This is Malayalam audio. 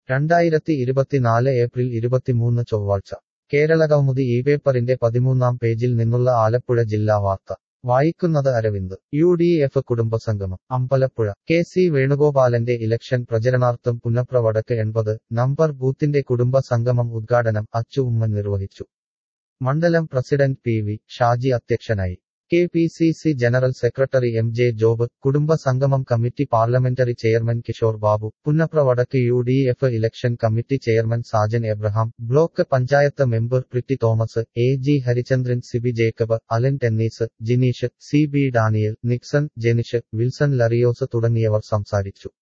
രണ്ടായിരത്തി ഇരുപത്തിനാല് ഏപ്രിൽ ഇരുപത്തിമൂന്ന് ചൊവ്വാഴ്ച കേരള കൗമുദി ഈ പേപ്പറിന്റെ പതിമൂന്നാം പേജിൽ നിന്നുള്ള ആലപ്പുഴ ജില്ലാ വാർത്ത വായിക്കുന്നത് അരവിന്ദ് യു ഡി എഫ് കുടുംബസംഗമം അമ്പലപ്പുഴ കെ സി വേണുഗോപാലന്റെ ഇലക്ഷൻ പ്രചരണാർത്ഥം പുന്നപ്ര വടക്ക് എൺപത് നമ്പർ ബൂത്തിന്റെ കുടുംബ സംഗമം ഉദ്ഘാടനം അച്ചു ഉമ്മൻ നിർവഹിച്ചു മണ്ഡലം പ്രസിഡന്റ് പി വി ഷാജി അധ്യക്ഷനായി K P C C general secretary M J Job കുടുംബ സംഗമം committee parliamentary chairman Kishore Babu Punnapra വടക്ക് U D F election committee chairman Sajan Abraham block panchayat member Pretty Thomas A G Harichandran Siby Jacob Alan Tennis Jineesh C B Daniel Nixon Jenish Wilson Larios തുടങ്ങിയവർ സംസാരിച്ചു